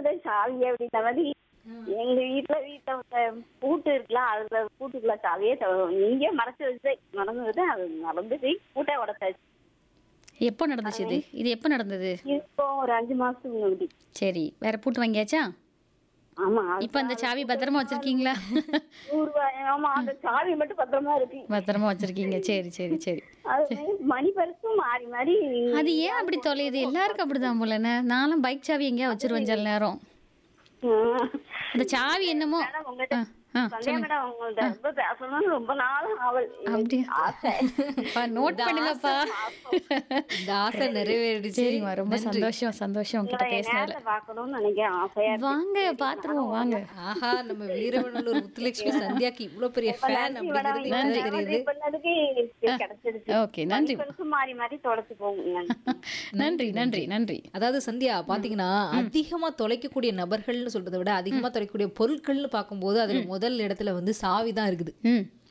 மறந்துட்டேன் சாவி அப்படின்ற மாதிரி எங்க வீட்டுல வீட்டுல உள்ள பூட்டு இருக்குல்ல அதுல பூட்டுக்குள்ள சாவியே த- இங்கே மறைச்சு வச்சு மறந்துட்டு அது மறந்துட்டு பூட்டை உடச்சாச்சு எப்போ நடந்துச்சு இது இது எப்போ நடந்தது இப்போ ஒரு அஞ்சு மாசத்துக்கு முன்னாடி சரி வேற பூட்டு வாங்கியாச்சா ஆமா அது இப்போ அந்த சாவி பத்திரமா வச்சிருக்கீங்களா நூறு ரூபாய் ஆமா அந்த சாவி மட்டும் பத்திரமா இருக்கு பத்திரமா வச்சிருக்கீங்க சரி சரி சரி அது மணி பரிசும் மாறி மாறி அது ஏன் அப்படி தொலையுது எல்லாருக்கும் அப்படிதான் போலண்ணே நானும் பைக் சாவி எங்கேயா வச்சிருவேன் சில நேரம் ம். அந்த சாவி என்னமோ மேடம் உங்கள்கிட்ட ஆ, ஆ, சந்தியா மேடம் உங்கள்ட்ட ரொம்ப பேசணும்னு ரொம்ப நாள் ஆவல் அப்படியா? ஆசை அப்பா, நோட் பண்ணுங்கப்பா இந்த ஆசை நிறைவேறிடுச்சு சரிம்மா ரொம்ப சந்தோஷம் சந்தோஷம் உங்ககிட்ட உங்களை பேசினதுல நேர்ல பார்க்கணும்னு நினைக்கிறேன் ஆசையா இருக்கு. வாங்க பாத்துருவோம் வாங்க ஆஹா நம்ம வீரவனூர் முத்துலட்சுமி சந்தியாக்கு இவ்வளவு பெரிய ஃபேன் நன்றி மேடம். அப்படிங்கிறது இவ்வளவு இப்பதான் நேரம் தெரியுது wait பண்ணதுக்கு கிடைச்சிருச்சு. ஓகே நன்றி மணி பரிசும் மாறி மாறி தொடச்சு போங்க நன்றி நன்றி நன்றி அதாவது சந்தியா பாத்தீங்கன்னா அதிகமா தொலைக்கக்கூடிய நபர்கள்னு சொல்றதை விட அதிகமா தொலைக்கக்கூடிய பொருட்கள்னு பார்க்கும்போது அதுல முதல் இடத்துல வந்து சாவி தான் இருக்குது ம்